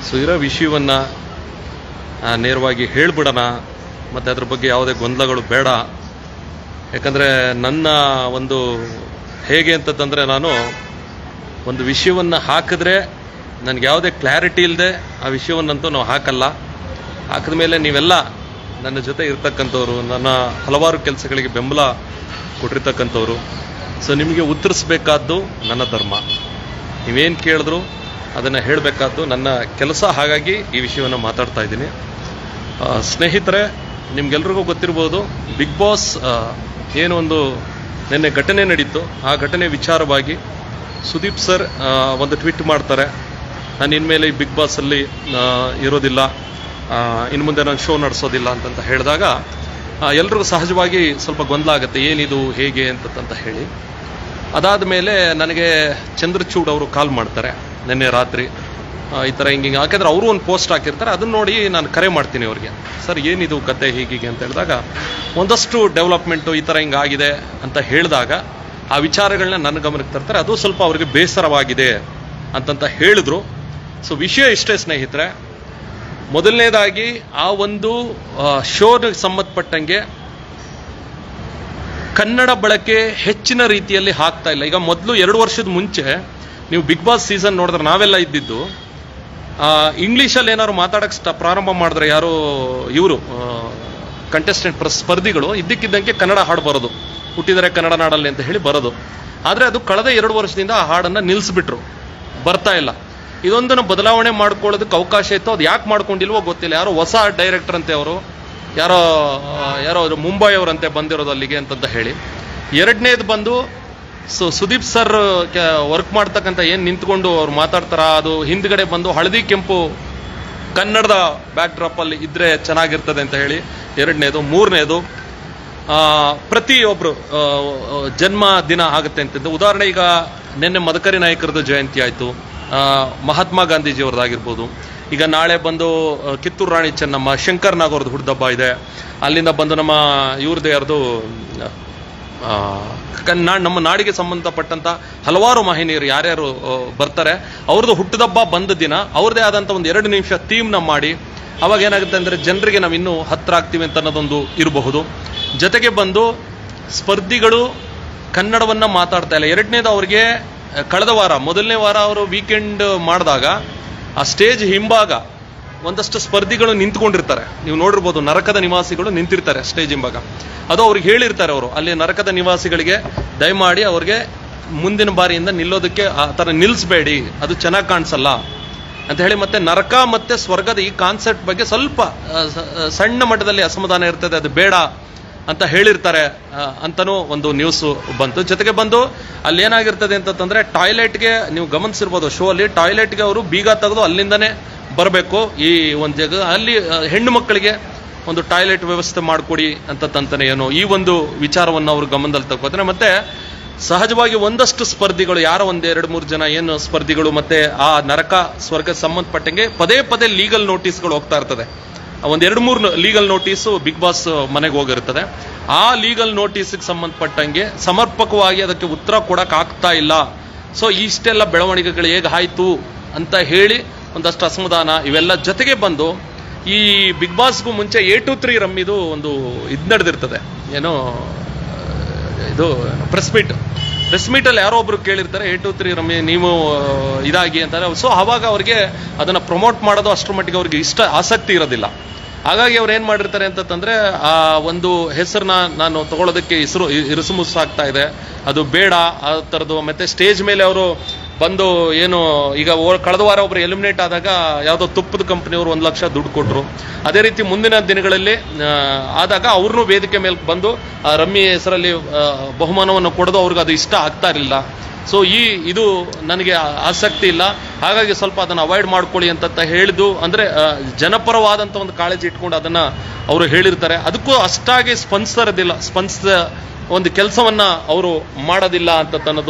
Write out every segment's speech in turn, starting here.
so ಇರೋ ವಿಷಯವನ್ನು ನೇರವಾಗಿ ಹೇಳ್ಬಿಡೋಣ ಮತ್ತು ಅದ್ರ ಬಗ್ಗೆ ಯಾವುದೇ ಗೊಂದಲಗಳು ಬೇಡ ಯಾಕಂದರೆ ನನ್ನ ಒಂದು ಹೇಗೆ ಅಂತಂದರೆ ನಾನು ಒಂದು ವಿಷಯವನ್ನು ಹಾಕಿದ್ರೆ ನನಗೆ ಯಾವುದೇ ಕ್ಲಾರಿಟಿ ಇಲ್ಲದೆ ಆ ವಿಷಯವನ್ನಂತೂ ನಾವು ಹಾಕಲ್ಲ ಹಾಕಿದ ಮೇಲೆ ನೀವೆಲ್ಲ ನನ್ನ ಜೊತೆ ಇರ್ತಕ್ಕಂಥವ್ರು ನನ್ನ ಹಲವಾರು ಕೆಲಸಗಳಿಗೆ ಬೆಂಬಲ ಕೊಟ್ಟಿರ್ತಕ್ಕಂಥವ್ರು ಸೊ ನಿಮಗೆ ಉತ್ತರಿಸ್ಬೇಕಾದ್ದು ನನ್ನ ಧರ್ಮ ನೀವೇನು ಕೇಳಿದ್ರು ಅದನ್ನು ಹೇಳಬೇಕಾದ್ದು ನನ್ನ ಕೆಲಸ ಹಾಗಾಗಿ ಈ ವಿಷಯವನ್ನು ಮಾತಾಡ್ತಾ ಇದ್ದೀನಿ ಆ, ಸ್ನೇಹಿತರೆ ನಿಮ್ಗೆಲ್ರಿಗೂ ಗೊತ್ತಿರ್ಬೋದು ಬಿಗ್ ಬಾಸ್ ಆ, ಏನು ಒಂದು ನಿನ್ನೆ ಘಟನೆ ನಡೀತು ಆ ಘಟನೆ ವಿಚಾರವಾಗಿ ಸುದೀಪ್ ಸರ್ ಆ, ಒಂದು ಟ್ವೀಟ್ ಮಾಡ್ತಾರೆ ನಾನು ಇನ್ಮೇಲೆ ಈ ಬಿಗ್ ಬಾಸಲ್ಲಿ ಆ, ಇರೋದಿಲ್ಲ ಆ, ಇನ್ನು ಮುಂದೆ ನಾನು ಶೋ ನಡೆಸೋದಿಲ್ಲ ಅಂತಂತ ಹೇಳಿದಾಗ ಎಲ್ರಿಗೂ ಸಹಜವಾಗಿ ಸ್ವಲ್ಪ ಗೊಂದಲ ಆಗುತ್ತೆ ಏನಿದು ಹೇಗೆ ಅಂತಂತ ಹೇಳಿ ಅದಾದ ಮೇಲೆ ನನಗೆ ಚಂದ್ರಚೂಡ್ ಅವರು ಕಾಲ್ ಮಾಡ್ತಾರೆ ನಿನ್ನೆ ರಾತ್ರಿ ಆ, ಈ ಥರ ಹಿಂಗೆ ಹಿಂಗೆ ಯಾಕೆಂದ್ರೆ ಅವರು ಒಂದು ಪೋಸ್ಟ್ ಹಾಕಿರ್ತಾರೆ ಅದನ್ನ ನೋಡಿ ನಾನು ಕರೆ ಮಾಡ್ತೀನಿ ಅವ್ರಿಗೆ ಸರ್ ಏನಿದು ಕತೆ ಹೀಗೀಗೆ ಅಂತ ಹೇಳಿದಾಗ ಒಂದಷ್ಟು ಡೆವಲಪ್ಮೆಂಟು ಈ ಥರ ಹಿಂಗೆ ಆಗಿದೆ ಅಂತ ಹೇಳಿದಾಗ ಆ ವಿಚಾರಗಳನ್ನ ನನ್ನ ಗಮನಕ್ಕೆ ತರ್ತಾರೆ ಅದು ಸ್ವಲ್ಪ ಅವ್ರಿಗೆ ಬೇಸರವಾಗಿದೆ ಅಂತಂತ ಹೇಳಿದ್ರು ಸೊ ವಿಷಯ ಇಷ್ಟೇ ಸ್ನೇಹಿತರೆ ಮೊದಲನೇದಾಗಿ ಆ ಒಂದು ಶೋಗೆ ಸಂಬಂಧಪಟ್ಟಂಗೆ ಕನ್ನಡ ಬಳಕೆ ಹೆಚ್ಚಿನ ರೀತಿಯಲ್ಲಿ ಹಾಕ್ತಾ ಇಲ್ಲ ಈಗ ಮೊದಲು ಎರಡು ವರ್ಷದ ಮುಂಚೆ ನೀವು ಬಿಗ್ ಬಾಸ್ ಸೀಸನ್ ನೋಡಿದ್ರೆ ನಾವೆಲ್ಲ ಇದ್ದಿದ್ದು ಇಂಗ್ಲೀಷಲ್ಲಿ ಏನಾದ್ರು ಮಾತಾಡಕ್ಕೆ ಸ್ಟ ಪ್ರಾರಂಭ ಮಾಡಿದ್ರೆ ಯಾರು ಇವರು ಕಂಟೆಸ್ಟೆಂಟ್ ಸ್ಪರ್ಧಿಗಳು ಇದ್ದಕ್ಕಿದ್ದಂಗೆ ಕನ್ನಡ ಹಾಡು ಬರೋದು ಹುಟ್ಟಿದರೆ ಕನ್ನಡ ನಾಡಲ್ಲಿ ಅಂತ ಹೇಳಿ ಬರೋದು ಆದರೆ ಅದು ಕಳೆದ ಎರಡು ವರ್ಷದಿಂದ ಆ ಹಾಡನ್ನು ನಿಲ್ಲಿಸ್ಬಿಟ್ರು ಬರ್ತಾ ಇಲ್ಲ ಇದೊಂದನ್ನು ಬದಲಾವಣೆ ಮಾಡ್ಕೊಳ್ಳೋದಕ್ಕೆ ಅವಕಾಶ ಇತ್ತು ಅದು ಯಾಕೆ ಮಾಡ್ಕೊಂಡಿಲ್ವೋ ಗೊತ್ತಿಲ್ಲ ಯಾರೋ ಹೊಸ ಡೈರೆಕ್ಟರ್ ಅಂತೆ ಅವರು ಯಾರೋ ಆ, ಯಾರೋ ಅವ್ರು ಮುಂಬೈ ಅವರಂತೆ ಬಂದಿರೋದು ಅಲ್ಲಿಗೆ ಅಂತಂತ ಹೇಳಿ ಎರಡನೇದು ಬಂದು ಸೊ ಸುದೀಪ್ ಸರ್ ವರ್ಕ್ ಮಾಡ್ತಕ್ಕಂಥ ಏನು ನಿಂತ್ಕೊಂಡು ಅವ್ರು ಮಾತಾಡ್ತಾರ ಅದು ಹಿಂದ್ಗಡೆ ಬಂದು ಹಳದಿ ಕೆಂಪು ಕನ್ನಡದ ಬ್ಯಾಕ್ ಡ್ರಾಪ್ ಅಲ್ಲಿ ಇದ್ರೆ ಚೆನ್ನಾಗಿರ್ತದೆ ಅಂತ ಹೇಳಿ ಎರಡನೇದು ಮೂರನೇದು ಪ್ರತಿಯೊಬ್ರು ಆ, ಆ, ಜನ್ಮ ದಿನ ಆಗುತ್ತೆ ಅಂತಿದ್ದು ಉದಾಹರಣೆ ಈಗ ನಿನ್ನೆ ಮದಕರಿ ನಾಯಕರದ್ದು ಜಯಂತಿ ಆಯಿತು ಮಹಾತ್ಮ ಗಾಂಧೀಜಿಯವ್ರದ್ದಾಗಿರ್ಬೋದು ಈಗ ನಾಳೆ ಬಂದು ಆ, ಕಿತ್ತೂರು ರಾಣಿ ಚೆನ್ನಮ್ಮ ಶಂಕರ್ ನಾಗ್ ಅವ್ರದ್ದು ಹುಡ್ದಬ್ಬ ಇದೆ ಅಲ್ಲಿಂದ ಬಂದು ನಮ್ಮ ಇವ್ರದ್ದು ಯಾರ್ದು ಆ, ಕನ್ನಾ ನಮ್ಮ ನಾಡಿಗೆ ಸಂಬಂಧಪಟ್ಟಂತ ಹಲವಾರು ಮಾಹಿನಿಯರು ಯಾರ್ಯಾರು ಆ, ಬರ್ತಾರೆ ಅವ್ರದ್ದು ಹುಟ್ಟದಬ್ಬ ಬಂದ ದಿನ ಅವ್ರದೇ ಆದಂತ ಒಂದು ಎರಡು ನಿಮಿಷ ಥೀಮ್ನ ಮಾಡಿ ಅವಾಗ ಏನಾಗುತ್ತೆ ಅಂದ್ರೆ ಜನರಿಗೆ ನಾವು ಇನ್ನೂ ಹತ್ರ ಆಗ್ತೀವಿ ಅಂತ ಅನ್ನೋದೊಂದು ಇರಬಹುದು ಜೊತೆಗೆ ಬಂದು ಸ್ಪರ್ಧಿಗಳು ಕನ್ನಡವನ್ನ ಮಾತಾಡ್ತಾ ಇಲ್ಲ ಎರಡನೇದು ಅವ್ರಿಗೆ ಆ, ಕಳೆದ ವಾರ ಮೊದಲನೇ ವಾರ ಅವರು ವೀಕೆಂಡ್ ಮಾಡಿದಾಗ ಆ ಸ್ಟೇಜ್ ಹಿಂಭಾಗ ಒಂದಷ್ಟು ಸ್ಪರ್ಧಿಗಳು ನಿಂತ್ಕೊಂಡಿರ್ತಾರೆ ನೀವು ನೋಡಿರ್ಬೋದು ನರಕದ ನಿವಾಸಿಗಳು ನಿಂತಿರ್ತಾರೆ ಸ್ಟೇಜ್ ಹಿಂಭಾಗ ಅದು ಅವ್ರಿಗೆ ಹೇಳಿರ್ತಾರೆ ಅವರು ಅಲ್ಲಿ ನರಕದ ನಿವಾಸಿಗಳಿಗೆ ದಯಮಾಡಿ ಅವ್ರಿಗೆ ಮುಂದಿನ ಬಾರಿಯಿಂದ ನಿಲ್ಲೋದಕ್ಕೆ ಆ ಥರ ನಿಲ್ಲಿಸಬೇಡಿ ಅದು ಚೆನ್ನಾಗಿ ಕಾಣಿಸಲ್ಲ ಅಂತ ಹೇಳಿ ಮತ್ತೆ ನರಕ ಮತ್ತೆ ಸ್ವರ್ಗದ ಈ ಕಾನ್ಸೆಪ್ಟ್ ಬಗ್ಗೆ ಸ್ವಲ್ಪ ಆ, ಸ- ಆ, ಸಣ್ಣ ಮಟ್ಟದಲ್ಲಿ ಅಸಮಾಧಾನ ಇರ್ತದೆ ಅದು ಬೇಡ ಅಂತ ಹೇಳಿರ್ತಾರೆ ಆ, ಅಂತನೂ ಒಂದು ನ್ಯೂಸ್ ಬಂತು ಜೊತೆಗೆ ಬಂದು ಅಲ್ಲಿ ಏನಾಗಿರ್ತದೆ ಅಂತಂದ್ರೆ ಟಾಯ್ಲೆಟ್ಗೆ ನೀವು ಗಮನಿಸಿರ್ಬೋದು ಶೋ ಅಲ್ಲಿ ಟಾಯ್ಲೆಟ್ಗೆ ಅವರು ಬೀಗ ತೆಗೆದು ಅಲ್ಲಿಂದನೇ ಬರಬೇಕು ಈ ಒಂದು ಜಾಗ ಅಲ್ಲಿ ಆ, ಹೆಣ್ಣು ಮಕ್ಕಳಿಗೆ ಒಂದು ಟಾಯ್ಲೆಟ್ ವ್ಯವಸ್ಥೆ ಮಾಡಿಕೊಡಿ ಅಂತಂತಾನೆ ಏನೋ ಈ ಒಂದು ವಿಚಾರವನ್ನು ಅವರು ಗಮನದಲ್ಲಿ ತಗೋತಾರೆ ಮತ್ತೆ ಸಹಜವಾಗಿ ಒಂದಷ್ಟು ಸ್ಪರ್ಧಿಗಳು ಯಾರೋ ಒಂದ್ ಎರಡು ಮೂರು ಜನ ಏನು ಸ್ಪರ್ಧಿಗಳು ಮತ್ತೆ ಆ ನರಕ ಸ್ವರ್ಗ ಸಂಬಂಧಪಟ್ಟಂಗೆ ಪದೇ ಪದೇ ಲೀಗಲ್ ನೋಟಿಸ್ಗಳು ಹೋಗ್ತಾ ಇರ್ತದೆ ಒಂದ್ ಎರಡು ಮೂರು ಲೀಗಲ್ ನೋಟಿಸು ಬಿಗ್ ಬಾಸ್ ಮನೆಗೆ ಹೋಗಿರ್ತದೆ ಆ ಲೀಗಲ್ ನೋಟಿಸ್ಗೆ ಸಂಬಂಧಪಟ್ಟಂಗೆ ಸಮರ್ಪಕವಾಗಿ ಅದಕ್ಕೆ ಉತ್ತರ ಕೊಡಕ್ ಆಗ್ತಾ ಇಲ್ಲ ಸೊ ಇಷ್ಟೆಲ್ಲ ಬೆಳವಣಿಗೆಗಳು ಹೇಗೆ ಆಯ್ತು ಅಂತ ಹೇಳಿ ಒಂದಷ್ಟು ಅಸಮಾಧಾನ ಇವೆಲ್ಲ ಜೊತೆಗೆ ಬಂದು ಈ ಬಿಗ್ ಬಾಸ್ಗೂ ಮುಂಚೆ ಎ ಟು ತ್ರೀ ರಮ್ಮಿದು ಒಂದು ಇದು ನಡೆದಿರ್ತದೆ ಏನೋ ಇದು ಪ್ರೆಸ್ ಮೀಟ್ ಪ್ರೆಸ್ ಮೀಟಲ್ಲಿ ಯಾರೋ ಒಬ್ರು ಕೇಳಿರ್ತಾರೆ ಎ ಟು ತ್ರೀ ರಮ್ಮಿ ನೀವು ಆ, ಇದಾಗಿ ಅಂತಾರೆ ಸೊ ಅವಾಗ ಅವ್ರಿಗೆ ಅದನ್ನ ಪ್ರಮೋಟ್ ಮಾಡೋದು ಅಷ್ಟರ ಮಟ್ಟಿಗೆ ಅವ್ರಿಗೆ ಇಷ್ಟ ಆಸಕ್ತಿ ಇರೋದಿಲ್ಲ ಹಾಗಾಗಿ ಅವ್ರು ಏನ್ ಮಾಡಿರ್ತಾರೆ ಅಂತಂದ್ರೆ ಆ ಒಂದು ಹೆಸರನ್ನ ನಾನು ತಗೊಳ್ಳೋದಕ್ಕೆ ಹೆಸರು ಇರುಸುಮುಸಾಗ್ತಾ ಇದೆ ಅದು ಬೇಡ ಆ ಥರದ್ದು ಮತ್ತೆ ಸ್ಟೇಜ್ ಮೇಲೆ ಅವರು ಬಂದು ಏನು ಈಗ ಓ- ಕಳೆದ ವಾರ ಒಬ್ರು ಎಲಿಮಿನೇಟ್ ಆದಾಗ ಯಾವುದೋ ತುಪ್ಪದ ಕಂಪನಿಯವರು ಒಂದು ಲಕ್ಷ ದುಡ್ಡು ಕೊಟ್ಟರು ಅದೇ ರೀತಿ ಮುಂದಿನ ದಿನಗಳಲ್ಲಿ ಆ, ಆದಾಗ ಅವ್ರನ್ನೂ ವೇದಿಕೆ ಮೇಲೆ ಬಂದು ಆ ರಮ್ಮಿ ಹೆಸರಲ್ಲಿ ಆ, ಬಹುಮಾನವನ್ನು ಕೊಡೋದು ಅವ್ರಿಗೆ ಅದು ಇಷ್ಟ ಆಗ್ತಾ ಇರಲಿಲ್ಲ ಸೊ ಈ ಇದು ನನಗೆ ಆ- ಆಸಕ್ತಿ ಇಲ್ಲ ಹಾಗಾಗಿ ಸ್ವಲ್ಪ ಅದನ್ನು ಅವಾಯ್ಡ್ ಮಾಡ್ಕೊಳ್ಳಿ ಅಂತ ಹೇಳಿದ್ದು ಅಂದ್ರೆ ಆ, ಜನಪರವಾದಂಥ ಒಂದು ಕಾಳಜಿ ಇಟ್ಕೊಂಡು ಅದನ್ನ ಅವರು ಹೇಳಿರ್ತಾರೆ ಅದಕ್ಕೂ ಅಷ್ಟಾಗಿ ಸ್ಪಂದಿಸೋದಿಲ್ಲ ಸ್ಪಂದಿಸ ಒಂದು ಕೆಲಸವನ್ನ ಅವರು ಮಾಡೋದಿಲ್ಲ ಅಂತ ಅನ್ನೋದು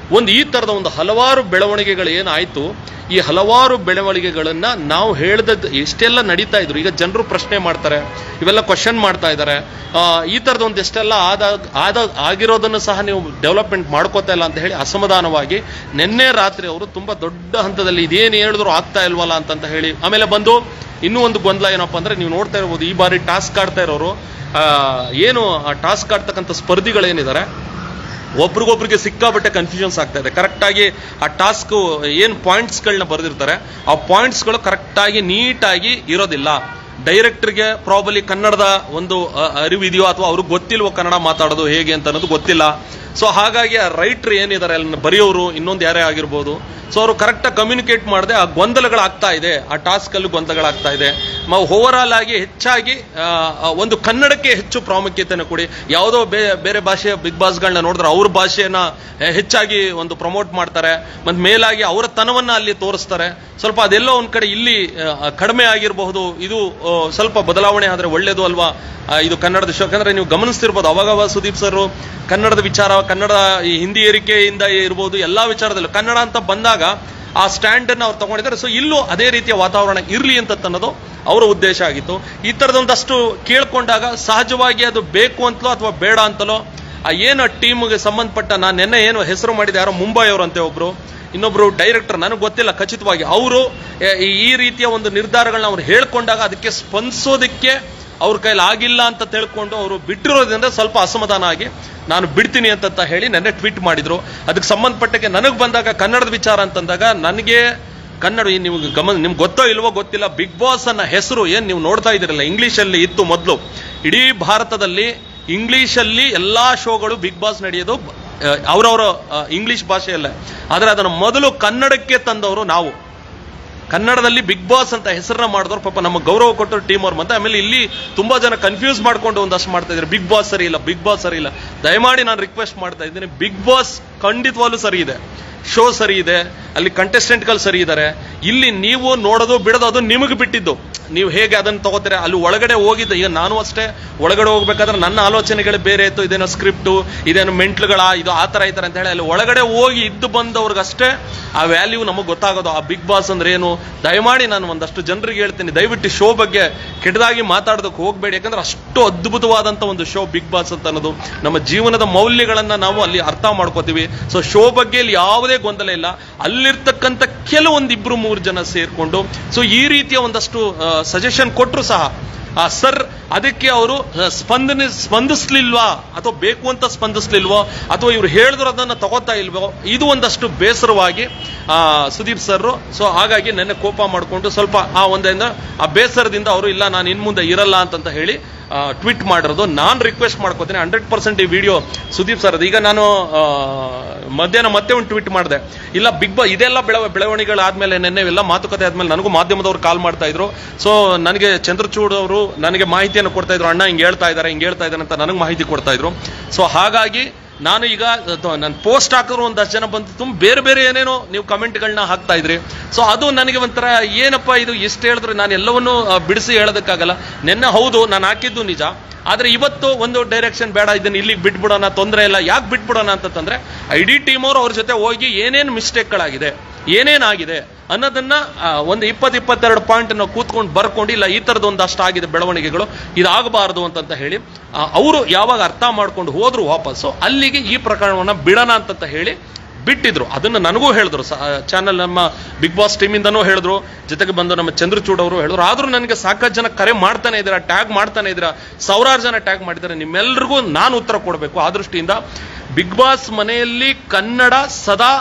ಒಂದು ಈ ತರದ ಒಂದು ಹಲವಾರು ಬೆಳವಣಿಗೆಗಳು ಏನಾಯ್ತು ಈ ಹಲವಾರು ಬೆಳವಣಿಗೆಗಳನ್ನ ನಾವು ಹೇಳ್ದದ್ದು ಎಷ್ಟೆಲ್ಲ ನಡೀತಾ ಇದ್ರು ಈಗ ಜನರು ಪ್ರಶ್ನೆ ಮಾಡ್ತಾರೆ ಇವೆಲ್ಲ ಕ್ವಶನ್ ಮಾಡ್ತಾ ಇದ್ದಾರೆ ಆ, ಈ ತರದ ಒಂದು ಎಷ್ಟೆಲ್ಲ ಆದ ಆದ ಆಗಿರೋದನ್ನು ಸಹ ನೀವು ಡೆವಲಪ್ಮೆಂಟ್ ಮಾಡ್ಕೋತಾ ಇಲ್ಲ ಅಂತ ಹೇಳಿ ಅಸಮಾಧಾನವಾಗಿ ನಿನ್ನೆ ರಾತ್ರಿ ಅವರು ತುಂಬಾ ದೊಡ್ಡ ಹಂತದಲ್ಲಿ ಇದೇನು ಹೇಳಿದ್ರು ಆಗ್ತಾ ಇಲ್ವಲ್ಲ ಅಂತಂತ ಹೇಳಿ ಆಮೇಲೆ ಬಂದು ಇನ್ನೂ ಒಂದು ಗೊಂದಲ ಏನಪ್ಪಾ ಅಂದ್ರೆ ನೀವು ನೋಡ್ತಾ ಇರ್ಬೋದು ಈ ಬಾರಿ ಟಾಸ್ಕ್ ಆಡ್ತಾ ಇರೋರು ಆ, ಏನು ಆ ಟಾಸ್ಕ್ ಆಡ್ತಕ್ಕಂಥ ಸ್ಪರ್ಧಿಗಳೇನಿದ್ದಾರೆ ಒಬ್ರಿಗೊಬ್ರಿಗೆ ಸಿಕ್ಕಾಬಟ್ಟೆ ಕನ್ಫ್ಯೂಷನ್ಸ್ ಆಗ್ತಾ ಇದೆ ಕರೆಕ್ಟಾಗಿ ಆ ಟಾಸ್ಕ್ ಏನು ಪಾಯಿಂಟ್ಸ್ಗಳನ್ನ ಬರೆದಿರ್ತಾರೆ ಆ ಪಾಯಿಂಟ್ಸ್ಗಳು ಕರೆಕ್ಟಾಗಿ ನೀಟಾಗಿ ಇರೋದಿಲ್ಲ ಡೈರೆಕ್ಟರ್ಗೆ ಪ್ರಾಬಲಿ ಕನ್ನಡದ ಒಂದು ಅ, ಅರಿವಿದೆಯೋ ಅಥವಾ ಅವ್ರಿಗೆ ಗೊತ್ತಿಲ್ವೋ ಕನ್ನಡ ಮಾತಾಡೋದು ಹೇಗೆ ಅಂತ ಅನ್ನೋದು ಗೊತ್ತಿಲ್ಲ ಸೊ ಹಾಗಾಗಿ ಆ ರೈಟ್ರ್ ಏನಿದ್ದಾರೆ ಅಲ್ಲಿ ಬರೆಯೋರು ಇನ್ನೊಂದು ಯಾರೇ ಆಗಿರ್ಬೋದು ಸೊ ಅವರು ಕರೆಕ್ಟಾಗಿ ಕಮ್ಯುನಿಕೇಟ್ ಮಾಡದೆ ಆ ಗೊಂದಲಗಳಾಗ್ತಾ ಇದೆ ಆ ಟಾಸ್ಕ್ ಅಲ್ಲಿ ಗೊಂದಲಗಳಾಗ್ತಾ ಇದೆ ಓವರ್ ಆಲ್ ಆಗಿ ಹೆಚ್ಚಾಗಿ ಆ, ಆ, ಒಂದು ಕನ್ನಡಕ್ಕೆ ಹೆಚ್ಚು ಪ್ರಾಮುಖ್ಯತೆಯನ್ನು ಕೊಡಿ ಯಾವುದೋ ಬೇ- ಬೇರೆ ಭಾಷೆಯ ಬಿಗ್ ಬಾಸ್ಗಳನ್ನ ನೋಡಿದ್ರೆ ಅವ್ರ ಭಾಷೆಯನ್ನ ಆ, ಹೆಚ್ಚಾಗಿ ಒಂದು ಪ್ರಮೋಟ್ ಮಾಡ್ತಾರೆ ಮತ್ತೆ ಮೇಲಾಗಿ ಅವರ ತನವನ್ನ ಅಲ್ಲಿ ತೋರಿಸ್ತಾರೆ ಸ್ವಲ್ಪ ಅದೆಲ್ಲೋ ಒಂದ್ ಕಡೆ ಇಲ್ಲಿ ಆ, ಕಡಿಮೆ ಆಗಿರಬಹುದು ಇದು ಆ, ಸ್ವಲ್ಪ ಬದಲಾವಣೆ ಆದ್ರೆ ಒಳ್ಳೇದು ಅಲ್ವಾ ಆ, ಇದು ಕನ್ನಡದ ಶೋ ಯಾಕಂದ್ರೆ ನೀವು ಗಮನಿಸ್ತಿರ್ಬೋದು ಅವಾಗವ ಸುದೀಪ್ ಸರ್ ಕನ್ನಡದ ವಿಚಾರ ಕನ್ನಡ ಈ ಹಿಂದಿ ಏರಿಕೆಯಿಂದ ಇರ್ಬೋದು ಎಲ್ಲಾ ವಿಚಾರದಲ್ಲೂ ಕನ್ನಡ ಅಂತ ಬಂದಾಗ ಆ ಸ್ಟ್ಯಾಂಡ್ ಅನ್ನು ಅವ್ರು ತಗೊಂಡಿದ್ದಾರೆ ಸೊ ಇಲ್ಲೂ ಅದೇ ರೀತಿಯ ವಾತಾವರಣ ಇರ್ಲಿ ಅಂತ ಅನ್ನೋದು ಅವರ ಉದ್ದೇಶ ಆಗಿತ್ತು ಈ ತರದೊಂದಷ್ಟು ಕೇಳ್ಕೊಂಡಾಗ ಸಹಜವಾಗಿ ಅದು ಬೇಕು ಅಂತಲೋ ಅಥವಾ ಬೇಡ ಅಂತಲೋ ಆ ಏನು ಟೀಮ್ಗೆ ಸಂಬಂಧಪಟ್ಟ ನಾನು ನಿನ್ನೆ ಏನು ಹೆಸರು ಮಾಡಿದೆ ಯಾರೋ ಮುಂಬೈ ಅವರಂತೆ ಒಬ್ರು ಇನ್ನೊಬ್ರು ಡೈರೆಕ್ಟರ್ ನನಗೆ ಗೊತ್ತಿಲ್ಲ ಖಚಿತವಾಗಿ ಅವರು ಈ ರೀತಿಯ ಒಂದು ನಿರ್ಧಾರಗಳನ್ನ ಅವ್ರು ಹೇಳ್ಕೊಂಡಾಗ ಅದಕ್ಕೆ ಸ್ಪಂದಿಸೋದಕ್ಕೆ ಅವ್ರ ಕೈಲಿ ಆಗಿಲ್ಲ ಅಂತ ತಿಳ್ಕೊಂಡು ಅವರು ಬಿಟ್ಟಿರೋದ್ರಿಂದ ಸ್ವಲ್ಪ ಅಸಮಾಧಾನ ಆಗಿ ನಾನು ಬಿಡ್ತೀನಿ ಅಂತ ಹೇಳಿ ನೆನ್ನೆ ಟ್ವೀಟ್ ಮಾಡಿದ್ರು ಅದಕ್ಕೆ ಸಂಬಂಧಪಟ್ಟಕ್ಕೆ ನನಗೆ ಬಂದಾಗ ಕನ್ನಡದ ವಿಚಾರ ಅಂತಂದಾಗ ನನಗೆ ಕನ್ನಡ ಈ ನಿಮ್ಗೆ ಗಮನ ನಿಮ್ಗೆ ಗೊತ್ತೋ ಇಲ್ವೋ ಗೊತ್ತಿಲ್ಲ ಬಿಗ್ ಬಾಸ್ ಅನ್ನ ಹೆಸರು ಏನ್ ನೀವು ನೋಡ್ತಾ ಇದ್ದೀರಲ್ಲ ಇಂಗ್ಲಿಷ್ ಅಲ್ಲಿ ಇತ್ತು ಮೊದಲು ಇಡೀ ಭಾರತದಲ್ಲಿ ಇಂಗ್ಲಿಷ್ ಅಲ್ಲಿ ಎಲ್ಲಾ ಶೋಗಳು ಬಿಗ್ ಬಾಸ್ ನಡೆಯೋದು ಅವರವರ ಇಂಗ್ಲಿಷ್ ಭಾಷೆಯಲ್ಲೇ ಆದ್ರೆ ಅದನ್ನು ಮೊದಲು ಕನ್ನಡಕ್ಕೆ ತಂದವರು ನಾವು ಕನ್ನಡದಲ್ಲಿ ಬಿಗ್ ಬಾಸ್ ಅಂತ ಹೆಸರನ್ನ ಮಾಡಿದವ್ರು ಪಾಪ ನಮ್ಮ ಗೌರವ ಕೊಟ್ಟರು ಟೀಮ್ ಅವ್ರು ಮತ್ತೆ ಆಮೇಲೆ ಇಲ್ಲಿ ತುಂಬಾ ಜನ ಕನ್ಫ್ಯೂಸ್ ಮಾಡ್ಕೊಂಡು ಒಂದಷ್ಟು ಮಾಡ್ತಾ ಇದ್ದಾರೆ ಬಿಗ್ ಬಾಸ್ ಸರಿ ಇಲ್ಲ ಬಿಗ್ ಬಾಸ್ ಸರಿ ಇಲ್ಲ ದಯಮಾಡಿ ನಾನು ರಿಕ್ವೆಸ್ಟ್ ಮಾಡ್ತಾ ಇದ್ದೀನಿ ಬಿಗ್ ಬಾಸ್ ಖಂಡಿತವಾಗ್ಲೂ ಸರಿ ಇದೆ ಶೋ ಸರಿ ಇದೆ ಅಲ್ಲಿ ಕಂಟೆಸ್ಟೆಂಟ್ಗಳು ಸರಿ ಇದ್ದಾರೆ ಇಲ್ಲಿ ನೀವು ನೋಡೋದು ಬಿಡೋದು ಅದು ನಿಮಗೆ ಬಿಟ್ಟಿದ್ದು ನೀವು ಹೇಗೆ ಅದನ್ನು ತಗೋತೀರಾ ಅಲ್ಲಿ ಒಳಗಡೆ ಹೋಗಿದ್ದ ಈಗ ನಾನು ಅಷ್ಟೇ ಒಳಗಡೆ ಹೋಗ್ಬೇಕಾದ್ರೆ ನನ್ನ ಆಲೋಚನೆಗಳು ಬೇರೆ ಇತ್ತು ಇದೇನೋ ಸ್ಕ್ರಿಪ್ಟು ಇದೇನೋ ಮೆಂಟ್ಲುಗಳ ಇದು ಆ ಥರ ಈ ಥರ ಅಂತ ಹೇಳಿ ಅಲ್ಲಿ ಒಳಗಡೆ ಹೋಗಿ ಇದ್ದು ಬಂದವ್ರಿಗಷ್ಟೇ ಆ ವ್ಯಾಲ್ಯೂ ನಮಗೆ ಗೊತ್ತಾಗೋದು ಆ ಬಿಗ್ ಬಾಸ್ ಅಂದ್ರೆ ಏನು ದಯಮಾಡಿ ನಾನು ಒಂದಷ್ಟು ಜನರಿಗೆ ಹೇಳ್ತೀನಿ ದಯವಿಟ್ಟು ಶೋ ಬಗ್ಗೆ ಕೆಟ್ಟದಾಗಿ ಮಾತಾಡೋದಕ್ಕೆ ಹೋಗಬೇಡಿ ಯಾಕಂದ್ರೆ ಅಷ್ಟು ಅದ್ಭುತವಾದಂಥ ಒಂದು ಶೋ ಬಿಗ್ ಬಾಸ್ ಅಂತ ಅನ್ನೋದು ನಮ್ಮ ಜೀವನದ ಮೌಲ್ಯಗಳನ್ನ ನಾವು ಅಲ್ಲಿ ಅರ್ಥ ಮಾಡ್ಕೋತೀವಿ ಸೊ ಶೋ ಬಗ್ಗೆ ಇಲ್ಲಿ ಯಾವುದೇ ಗೊಂದಲ ಇಲ್ಲ ಅಲ್ಲಿರ್ತಕ್ಕಂಥ ಕೆಲವೊಂದು ಇಬ್ರು ಮೂರು ಜನ ಸೇರ್ಕೊಂಡು ಸೊ ಈ ರೀತಿಯ ಒಂದಷ್ಟು ಸಜೆಷನ್ ಕೊಟ್ಟರು ಸಹ ಆ ಸರ್ ಅದಕ್ಕೆ ಅವರು ಸ್ಪಂದನೆ ಸ್ಪಂದಿಸ್ಲಿಲ್ವಾ ಅಥವಾ ಬೇಕು ಅಂತ ಸ್ಪಂದಿಸ್ಲಿಲ್ವೋ ಅಥವಾ ಇವ್ರು ಹೇಳಿದ್ರು ಅದನ್ನ ತಗೋತಾ ಇಲ್ವೋ ಇದು ಒಂದಷ್ಟು ಬೇಸರವಾಗಿ ಆ ಸುದೀಪ್ ಸರ್ ಸೊ ಹಾಗಾಗಿ ನೆನ್ನೆ ಕೋಪ ಮಾಡಿಕೊಂಡು ಸ್ವಲ್ಪ ಆ ಒಂದಿಂದ ಆ ಬೇಸರದಿಂದ ಅವರು ಇಲ್ಲ ನಾನು ಇನ್ ಮುಂದೆ ಇರಲ್ಲ ಅಂತಂತ ಹೇಳಿ ಟ್ವೀಟ್ ಮಾಡಿರೋದು ನಾನು ರಿಕ್ವೆಸ್ಟ್ ಮಾಡ್ಕೋತೀನಿ ಹಂಡ್ರೆಡ್ ಪರ್ಸೆಂಟ್ ಈ ವಿಡಿಯೋ ಸುದೀಪ್ ಸರ್ ಈಗ ನಾನು ಆ, ಮಧ್ಯಾಹ್ನ ಮತ್ತೆ ಒಂದು ಟ್ವೀಟ್ ಮಾಡಿದೆ ಇಲ್ಲ ಬಿಗ್ ಬಾ ಇದೆಲ್ಲ ಬೆಳವ ಬೆಳವಣಿಗೆಗಳಾದ್ಮೇಲೆ ನೆನ್ನೆ ಎಲ್ಲ ಮಾತುಕತೆ ಆದ್ಮೇಲೆ ನನಗೂ ಮಾಧ್ಯಮದವ್ರು ಕಾಲ್ ಮಾಡ್ತಾ ಇದ್ರು ಸೊ ನನಗೆ ಚಂದ್ರಚೂಡ್ ಅವರು ನನಗೆ ಮಾಹಿತಿಯನ್ನು ಕೊಡ್ತಾ ಇದ್ರು ಅಣ್ಣ ಹಿಂಗೆ ಹೇಳ್ತಾ ಇದ್ದಾರೆ ಹಿಂಗೆ ಹೇಳ್ತಾ ಇದ್ದಾರೆ ಅಂತ ನನಗೆ ಮಾಹಿತಿ ಕೊಡ್ತಾ ಇದ್ರು ಸೊ ಹಾಗಾಗಿ ನಾನು ಈಗ ನನ್ನ ಪೋಸ್ಟ್ ಹಾಕಿದ್ರು ಒಂದಷ್ಟು ಜನ ಬಂದು ತುಂಬ ಬೇರೆ ಬೇರೆ ಏನೇನೋ ನೀವು ಕಮೆಂಟ್ಗಳನ್ನ ಹಾಕ್ತಾ ಇದ್ರಿ ಸೊ ಅದು ನನಗೆ ಒಂಥರ ಏನಪ್ಪ ಇದು ಎಷ್ಟು ಹೇಳಿದ್ರೆ ನಾನು ಎಲ್ಲವನ್ನೂ ಆ, ಬಿಡಿಸಿ ಹೇಳೋದಕ್ಕಾಗಲ್ಲ ನಿನ್ನೆ ಹೌದು ನಾನು ಹಾಕಿದ್ದು ನಿಜ ಆದ್ರೆ ಇವತ್ತು ಒಂದು ಡೈರೆಕ್ಷನ್ ಬೇಡ ಇದನ್ನ ಇಲ್ಲಿಗೆ ಬಿಟ್ಬಿಡೋಣ ತೊಂದರೆ ಇಲ್ಲ ಯಾಕೆ ಬಿಟ್ಬಿಡೋಣ ಅಂತಂದ್ರೆ ಇಡೀ ಟೀಮ್ ಅವರು ಅವ್ರ ಜೊತೆ ಹೋಗಿ ಏನೇನು ಮಿಸ್ಟೇಕ್ಗಳಾಗಿದೆ ಏನೇನಾಗಿದೆ ಅನ್ನೋದನ್ನ ಆ, ಒಂದು ಇಪ್ಪತ್ತು ಇಪ್ಪತ್ತೆರಡು ಪಾಯಿಂಟ್ ನಾವು ಕೂತ್ಕೊಂಡು ಬರ್ಕೊಂಡು ಇಲ್ಲ ಈ ಥರದ್ದು ಒಂದಷ್ಟು ಆಗಿದೆ ಬೆಳವಣಿಗೆಗಳು ಇದಾಗಬಾರದು ಅಂತಂತ ಹೇಳಿ ಅವರು ಯಾವಾಗ ಅರ್ಥ ಮಾಡ್ಕೊಂಡು ಹೋದ್ರು ವಾಪಸ್ಸು ಅಲ್ಲಿಗೆ ಈ ಪ್ರಕರಣವನ್ನ ಬಿಡೋಣ ಅಂತಂತ ಹೇಳಿ ಬಿಟ್ಟಿದ್ರು ಅದನ್ನ ನನಗೂ ಹೇಳಿದ್ರು ಚಾನಲ್ ನಮ್ಮ ಬಿಗ್ ಬಾಸ್ ಟೀಮಿಂದನೂ ಹೇಳಿದ್ರು ಜೊತೆಗೆ ಬಂದು ನಮ್ಮ ಚಂದ್ರಚೂಡ್ ಅವರು ಹೇಳಿದ್ರು ಆದ್ರೂ ನನಗೆ ಸಾಕಷ್ಟು ಜನ ಕರೆ ಮಾಡ್ತಾನೆ ಇದ್ದೀರಾ ಟ್ಯಾಗ್ ಮಾಡ್ತಾನೆ ಇದ್ದೀರಾ ಸಾವಿರಾರು ಜನ ಟ್ಯಾಗ್ ಮಾಡಿದ್ದಾರೆ ನಿಮ್ಮೆಲ್ರಿಗೂ ನಾನು ಉತ್ತರ ಕೊಡಬೇಕು ಆ ದೃಷ್ಟಿಯಿಂದ ಬಿಗ್ ಬಾಸ್ ಮನೆಯಲ್ಲಿ ಕನ್ನಡ ಸದಾ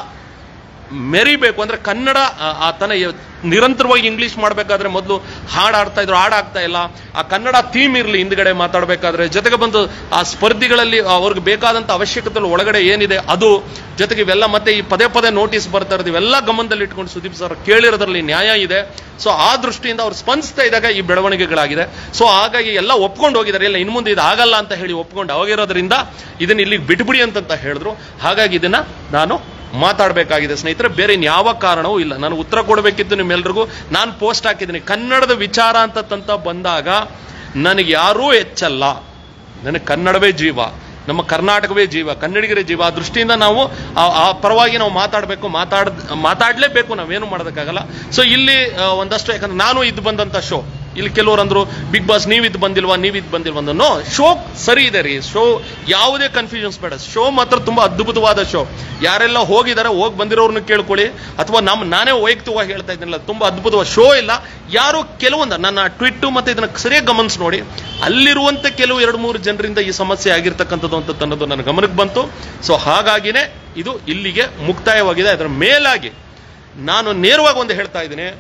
ಮೆರಿಬೇಕು ಅಂದ್ರೆ ಕನ್ನಡ ಆ- ಆ ತನ ಯ- ನಿರಂತರವಾಗಿ ಇಂಗ್ಲಿಷ್ ಮಾಡಬೇಕಾದ್ರೆ ಮೊದಲು ಹಾಡು ಆಡ್ತಾ ಇದ್ರು ಹಾಡು ಆಗ್ತಾ ಇಲ್ಲ ಆ ಕನ್ನಡ ಥೀಮ್ ಇರಲಿ ಹಿಂದ್ಗಡೆ ಮಾತಾಡಬೇಕಾದ್ರೆ ಜೊತೆಗೆ ಬಂದು ಆ ಸ್ಪರ್ಧಿಗಳಲ್ಲಿ ಅವ್ರಿಗೆ ಬೇಕಾದಂತ ಅವಶ್ಯಕತೆ ಒಳಗಡೆ ಏನಿದೆ ಅದು ಜೊತೆಗೆ ಇವೆಲ್ಲ ಮತ್ತೆ ಈ ಪದೇ ಪದೇ ನೋಟಿಸ್ ಬರ್ತಾ ಇರೋದು ಇವೆಲ್ಲ ಗಮನದಲ್ಲಿ ಇಟ್ಕೊಂಡು ಸುದೀಪ್ ಸರ್ ಕೇಳಿರೋದ್ರಲ್ಲಿ ನ್ಯಾಯ ಇದೆ ಸೊ ಆ ದೃಷ್ಟಿಯಿಂದ ಅವ್ರು ಸ್ಪಂದಿಸ್ತಾ ಇದ್ದಾಗ ಈ ಬೆಳವಣಿಗೆಗಳಾಗಿದೆ ಸೊ ಹಾಗಾಗಿ ಎಲ್ಲ ಒಪ್ಕೊಂಡು ಹೋಗಿದ್ದಾರೆ ಇಲ್ಲ ಇನ್ನು ಮುಂದೆ ಇದು ಆಗಲ್ಲ ಅಂತ ಹೇಳಿ ಒಪ್ಕೊಂಡು ಹೋಗಿರೋದ್ರಿಂದ ಇದನ್ನ ಇಲ್ಲಿಗೆ ಬಿಟ್ಬಿಡಿ ಅಂತಂತ ಹೇಳಿದ್ರು ಹಾಗಾಗಿ ಇದನ್ನ ನಾನು ಮಾತಾಡಬೇಕಾಗಿದೆ ಸ್ನೇಹಿತರೆ ಬೇರೆ ಯಾವ ಕಾರಣವೂ ಇಲ್ಲ ನಾನು ಉತ್ತರ ಕೊಡಬೇಕಿತ್ತು ನಿಮ್ಮೆಲ್ರಿಗೂ ನಾನು ಪೋಸ್ಟ್ ಹಾಕಿದ್ದೀನಿ ಕನ್ನಡದ ವಿಚಾರ ಅಂತ ತಂತ ಬಂದಾಗ ನನಗೆ ಯಾರೂ ಹೆಚ್ಚಲ್ಲ ನನಗೆ ಕನ್ನಡವೇ ಜೀವ ನಮ್ಮ ಕರ್ನಾಟಕವೇ ಜೀವ ಕನ್ನಡಿಗರೇ ಜೀವ ಆ ದೃಷ್ಟಿಯಿಂದ ನಾವು ಆ- ಆ ಪರವಾಗಿ ನಾವು ಮಾತಾಡಬೇಕು ಮಾತಾಡ್ ಮಾತಾಡಲೇಬೇಕು ನಾವೇನು ಮಾಡೋದಕ್ಕಾಗಲ್ಲ ಸೊ ಇಲ್ಲಿ ಆ, ಒಂದಷ್ಟು ಯಾಕಂದ್ರೆ ನಾನು ಇದು ಬಂದಂತ ಶೋ ಇಲ್ಲಿ ಕೆಲವರು ಅಂದ್ರು ಬಿಗ್ ಬಾಸ್ ನೀವ್ ಇದು ಬಂದಿಲ್ವಾ ನೀವ್ ಇದು ಬಂದಿಲ್ವಾ ಅಂತ ನೋ ಶೋ ಸರಿ ಇದೆ ರೀ ಶೋ ಯಾವುದೇ ಕನ್ಫ್ಯೂಷನ್ಸ್ ಬೇಡ ಶೋ ಮಾತ್ರ ತುಂಬಾ ಅದ್ಭುತವಾದ ಶೋ ಯಾರೆಲ್ಲ ಹೋಗಿದ್ದಾರೆ ಹೋಗಿ ಬಂದಿರೋರ್ನ ಕೇಳ್ಕೊಳ್ಳಿ ಅಥವಾ ನಮ್ ನಾನೇ ವೈಯಕ್ತಿಕವಾಗಿ ಹೇಳ್ತಾ ಇದ್ದೀನಲ್ಲ ತುಂಬಾ ಅದ್ಭುತವಾದ ಶೋ ಇಲ್ಲ ಯಾರು ಕೆಲವೊಂದು ನನ್ನ ಟ್ವಿಟ್ ಮತ್ತೆ ಇದನ್ನ ಸರಿಯಾಗಿ ಗಮನಿಸಿ ನೋಡಿ ಅಲ್ಲಿರುವಂತ ಕೆಲವು ಎರಡು ಮೂರು ಜನರಿಂದ ಈ ಸಮಸ್ಯೆ ಆಗಿರ್ತಕ್ಕಂಥದ್ದು ಅಂತ ಅನ್ನೋದು ನನ್ನ ಗಮನಕ್ಕೆ ಬಂತು ಸೊ ಹಾಗಾಗಿನೇ ಇದು ಇಲ್ಲಿಗೆ ಮುಕ್ತಾಯವಾಗಿದೆ ಅದರ ಮೇಲಾಗಿ ನಾನು ನೇರವಾಗಿ ಒಂದು ಹೇಳ್ತಾ ಇದ್ದೀನಿ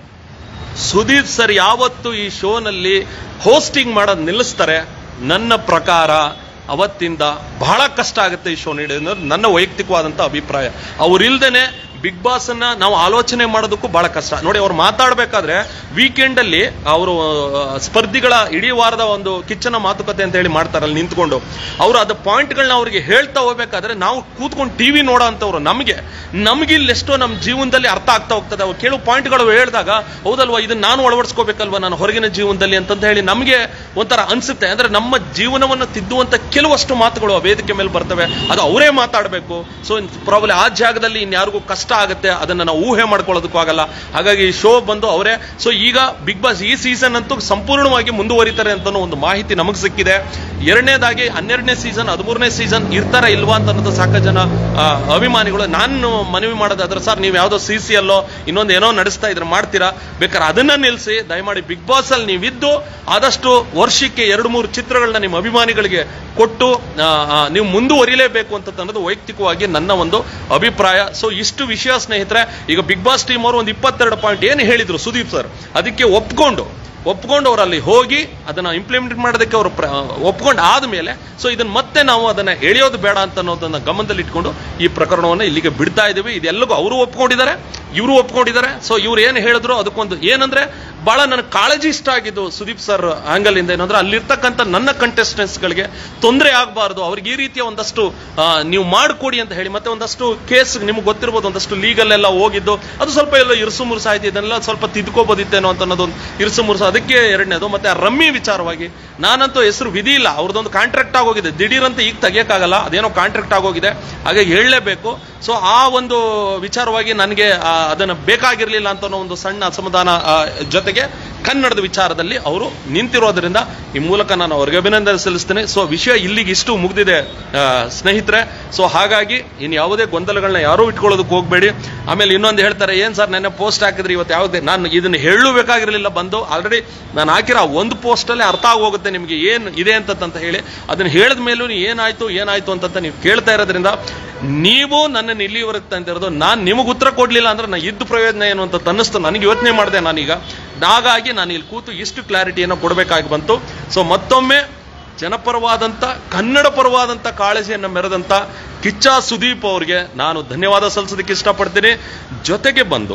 ಸುದೀಪ್ ಸರ್ ಯಾವತ್ತು ಈ ಶೋನಲ್ಲಿ ಹೋಸ್ಟಿಂಗ್ ಮಾಡೋದು ನಿಲ್ಲಿಸ್ತಾರೆ ನನ್ನ ಪ್ರಕಾರ ಅವತ್ತಿಂದ ಬಹಳ ಕಷ್ಟ ಆಗುತ್ತೆ ಈ ಶೋ ನೀಡಿ ಅನ್ನೋದು ನನ್ನ ವೈಯಕ್ತಿಕವಾದಂಥ ಅಭಿಪ್ರಾಯ ಅವ್ರಿಲ್ದೇನೆ ಬಿಗ್ ಬಾಸ್ ಅನ್ನ ನಾವು ಆಲೋಚನೆ ಮಾಡೋದಕ್ಕೂ ಬಹಳ ಕಷ್ಟ ನೋಡಿ ಅವ್ರು ಮಾತಾಡ್ಬೇಕಾದ್ರೆ ವೀಕೆಂಡ್ ಅಲ್ಲಿ ಅವರು ಸ್ಪರ್ಧಿಗಳ ಇಡೀ ವಾರದ ಒಂದು ಕಿಚ್ಚನ ಮಾತುಕತೆ ಅಂತ ಹೇಳಿ ಮಾಡ್ತಾರಲ್ಲ ನಿಂತ್ಕೊಂಡು ಅವರು ಅದ ಪಾಯಿಂಟ್ಗಳನ್ನ ಅವ್ರಿಗೆ ಹೇಳ್ತಾ ಹೋಗ್ಬೇಕಾದ್ರೆ ನಾವು ಕೂತ್ಕೊಂಡು ಟಿವಿ ನೋಡೋ ಅಂತವ್ರು ನಮಗೆ ನಮ್ಗೆ ಇಲ್ಲಿ ಎಷ್ಟೋ ನಮ್ಮ ಜೀವನದಲ್ಲಿ ಅರ್ಥ ಆಗ್ತಾ ಹೋಗ್ತದೆ ಅವ್ರು ಕೆಲವು ಪಾಯಿಂಟ್ಗಳು ಹೇಳಿದಾಗ ಹೌದಲ್ವಾ ಇದನ್ನ ನಾನು ಅಳವಡಿಸ್ಕೋಬೇಕಲ್ವಾ ನಾನು ಹೊರಗಿನ ಜೀವನದಲ್ಲಿ ಅಂತಂತ ಹೇಳಿ ನಮಗೆ ಒಂಥರ ಅನ್ಸುತ್ತೆ ಅಂದ್ರೆ ನಮ್ಮ ಜೀವನವನ್ನು ತಿದ್ದುವಂತ ಕೆಲವಷ್ಟು ಮಾತುಗಳು ಆ ವೇದಿಕೆ ಮೇಲೆ ಬರ್ತವೆ ಅದು ಅವರೇ ಮಾತಾಡಬೇಕು ಸೊ ಪ್ರಾಬ್ಲಮ್ ಆ ಜಾಗದಲ್ಲಿ ಇನ್ಯಾರಿಗೂ ಕಷ್ಟ ಆಗುತ್ತೆ ಅದನ್ನ ನಾವು ಊಹೆ ಮಾಡ್ಕೊಳ್ಳೋದಕ್ಕೂ ಆಗಲ್ಲ ಹಾಗಾಗಿ ಈ ಶೋ ಬಂದು ಅವರೇ ಸೊ ಈಗ ಬಿಗ್ ಬಾಸ್ ಈ ಸೀಸನ್ ಅಂತೂ ಸಂಪೂರ್ಣವಾಗಿ ಮುಂದುವರಿತಾರೆ ಅಂತ ಒಂದು ಮಾಹಿತಿ ನಮಗೆ ಸಿಕ್ಕಿದೆ ಎರಡನೇದಾಗಿ ಹನ್ನೆರಡನೇ ಸೀಸನ್ ಹದಿಮೂರನೇ ಸೀಸನ್ ಇರ್ತಾರ ಇಲ್ವಾ ಅಂತ ಅನ್ನೋದು ಸಾಕಷ್ಟು ಜನ ಆ, ಅಭಿಮಾನಿಗಳು ನಾನು ಮನವಿ ಮಾಡೋದಾದ್ರೆ ಸರ್ ನೀವು ಯಾವುದೋ ಸಿ ಸಿ ಅಲ್ಲೋ ಇನ್ನೊಂದು ಏನೋ ನಡೆಸ್ತಾ ಇದ್ರೆ ಮಾಡ್ತೀರಾ ಬೇಕಾದ್ರೆ ಅದನ್ನ ನಿಲ್ಲಿಸಿ ದಯಮಾಡಿ ಬಿಗ್ ಬಾಸ್ ಅಲ್ಲಿ ನೀವಿದ್ದು ಆದಷ್ಟು ವರ್ಷಕ್ಕೆ ಎರಡು ಮೂರು ಚಿತ್ರಗಳನ್ನ ನಿಮ್ಮ ಅಭಿಮಾನಿಗಳಿಗೆ ಕೊಟ್ಟು ಆ, ಆ, ನೀವು ಮುಂದುವರಿಲೇಬೇಕು ಅಂತ ಅನ್ನೋದು ವೈಯಕ್ತಿಕವಾಗಿ ನನ್ನ ಒಂದು ಅಭಿಪ್ರಾಯ ಸೊ ಇಷ್ಟು ವಿಷಯ ಸ್ನೇಹಿತರೆ ಈಗ ಬಿಗ್ ಬಾಸ್ ಟೀಮ್ ಅವರು ಒಂದು ಇಪ್ಪತ್ತೆರಡು ಪಾಯಿಂಟ್ ಏನು ಹೇಳಿದ್ರು ಸುದೀಪ್ ಸರ್ ಅದಕ್ಕೆ ಒಪ್ಕೊಂಡು ಒಪ್ಕೊಂಡು ಅವ್ರು ಅಲ್ಲಿ ಹೋಗಿ ಅದನ್ನ ಇಂಪ್ಲಿಮೆಂಟ್ ಮಾಡೋದಕ್ಕೆ ಅವರು ಒಪ್ಕೊಂಡು ಆದ್ಮೇಲೆ ಸೊ ಇದನ್ನ ಮತ್ತೆ ನಾವು ಅದನ್ನ ಎಳೆಯೋದು ಬೇಡ ಅಂತ ಅನ್ನೋದನ್ನ ಗಮನದಲ್ಲಿ ಇಟ್ಕೊಂಡು ಈ ಪ್ರಕರಣವನ್ನ ಇಲ್ಲಿಗೆ ಬಿಡ್ತಾ ಇದೀವಿ ಇದೆಲ್ಲಗೂ ಅವರು ಒಪ್ಕೊಂಡಿದ್ದಾರೆ ಇವರು ಒಪ್ಕೊಂಡಿದ್ದಾರೆ ಸೊ ಇವ್ರು ಏನು ಹೇಳಿದ್ರು ಅದಕ್ಕೊಂದು ಏನಂದ್ರೆ ಬಹಳ ನನಗೆ ಕಾಳಜಿ ಇಷ್ಟ ಆಗಿದ್ದು ಸುದೀಪ್ ಸರ್ ಆಂಗಲ್ ಇಂದ ಏನಂದ್ರೆ ಅಲ್ಲಿರ್ತಕ್ಕಂಥ ನನ್ನ contestants ಗಳಿಗೆ ತೊಂದರೆ ಆಗಬಾರ್ದು ಅವ್ರಿಗೆ ಈ ರೀತಿಯ ಒಂದಷ್ಟು ಆ, ನೀವು ಮಾಡಿಕೊಡಿ ಅಂತ ಹೇಳಿ ಮತ್ತೆ ಒಂದಷ್ಟು ಕೇಸ್ ನಿಮ್ಗೆ ಗೊತ್ತಿರ್ಬೋದು ಒಂದಷ್ಟು ಲೀಗಲ್ ಎಲ್ಲ ಹೋಗಿದ್ದು ಅದು ಸ್ವಲ್ಪ ಎಲ್ಲ ಇರುಸು ಮುರುಸು ಆಯ್ತು ಇದನ್ನೆಲ್ಲ ಸ್ವಲ್ಪ ತಿದ್ಕೋಬೋದಿತ್ತೇನೋ ಅಂತ ಅನ್ನೋದು ಒಂದು ಇರುಸು ಮುರುಸು ಅದಕ್ಕೆ ಎರಡನೇದು ಮತ್ತೆ ಆ ರಮ್ಮಿ ವಿಚಾರವಾಗಿ ನಾನಂತೂ ಹೆಸರು ವಿಧಿ ಇಲ್ಲ ಅವ್ರದ್ದೊಂದು ಕಾಂಟ್ರಾಕ್ಟ್ ಆಗೋಗಿದೆ ದಿಢೀರಂತ ಈಗ ತೆಗಿಯಕ್ಕಾಗಲ್ಲ ಅದೇನೋ ಕಾಂಟ್ರಾಕ್ಟ್ ಆಗೋಗಿದೆ ಹಾಗಾಗಿ ಹೇಳಲೇಬೇಕು ಸೊ ಆ ಒಂದು ವಿಚಾರವಾಗಿ ನನಗೆ ಆ, ಅದನ್ನ ಬೇಕಾಗಿರ್ಲಿಲ್ಲ ಅಂತ ಅನ್ನೋ ಒಂದು ಸಣ್ಣ ಅಸಮಾಧಾನ ಆ, ಜೊತೆಗೆ ಕನ್ನಡದ ವಿಚಾರದಲ್ಲಿ ಅವರು ನಿಂತಿರೋದ್ರಿಂದ ಈ ಮೂಲಕ ನಾನು ಅವ್ರಿಗೆ ಅಭಿನಂದನೆ ಸಲ್ಲಿಸ್ತೇನೆ ಸೊ ವಿಷಯ ಇಲ್ಲಿಗೆ ಇಷ್ಟು ಮುಗ್ದಿದೆ ಆ, ಸ್ನೇಹಿತರೆ ಸೊ ಹಾಗಾಗಿ ಇನ್ನು ಯಾವುದೇ ಗೊಂದಲಗಳನ್ನ ಯಾರೂ ಇಟ್ಕೊಳ್ಳೋದಕ್ಕೆ ಹೋಗ್ಬೇಡಿ ಆಮೇಲೆ ಇನ್ನೊಂದು ಹೇಳ್ತಾರೆ ಏನ್ ಸರ್ ನೆನ್ನೆ ಪೋಸ್ಟ್ ಹಾಕಿದ್ರಿ ಇವತ್ತು ಯಾವುದೇ ನಾನು ಇದನ್ನ ಹೇಳಬೇಕಾಗಿರಲಿಲ್ಲ ಬಂದು ಆಲ್ರೆಡಿ ನಾನು ಹಾಕಿರೋ ಆ ಒಂದು post ಅಲ್ಲೇ ಅರ್ಥ ಆಗೋಗುತ್ತೆ ನಿಮಗೆ ಏನು ಇದೆ ಅಂತಂತ ಹೇಳಿ ಅದನ್ನ ಹೇಳಿದ ಮೇಲೂ ಏನಾಯ್ತು ಏನಾಯ್ತು ಅಂತಂತ ನೀವು ಕೇಳ್ತಾ ಇರೋದ್ರಿಂದ ನೀವು ನನ್ನನ್ನು ಇಲ್ಲಿವರೆಗೆ ತಂದಿರೋದು ನಾನು ನಿಮಗೆ ಉತ್ತರ ಕೊಡ್ಲಿಲ್ಲ ಅಂದ್ರೆ ನಾ ಇದ್ದು ಪ್ರಯೋಜನ ಏನು ಅಂತ ಅನ್ನಿಸ್ತು ನನಗೆ ಯೋಚನೆ ಮಾಡಿದೆ ನಾನೀಗ ಹಾಗಾಗಿ ನಾನು ಇಲ್ಲಿ ಕೂತು ಇಷ್ಟು ಕ್ಲಾರಿಟಿಯನ್ನು ಕೊಡಬೇಕಾಗಿ ಬಂತು ಸೊ ಮತ್ತೊಮ್ಮೆ ಜನಪರವಾದಂಥ ಕನ್ನಡ ಪರವಾದಂಥ ಕಾಳಜಿಯನ್ನು ಮೆರೆದಂಥ ಕಿಚ್ಚ ಸುದೀಪ್ ಅವ್ರಿಗೆ ನಾನು ಧನ್ಯವಾದ ಸಲ್ಲಿಸೋದಕ್ಕೆ ಇಷ್ಟಪಡ್ತೀನಿ ಜೊತೆಗೆ ಬಂದು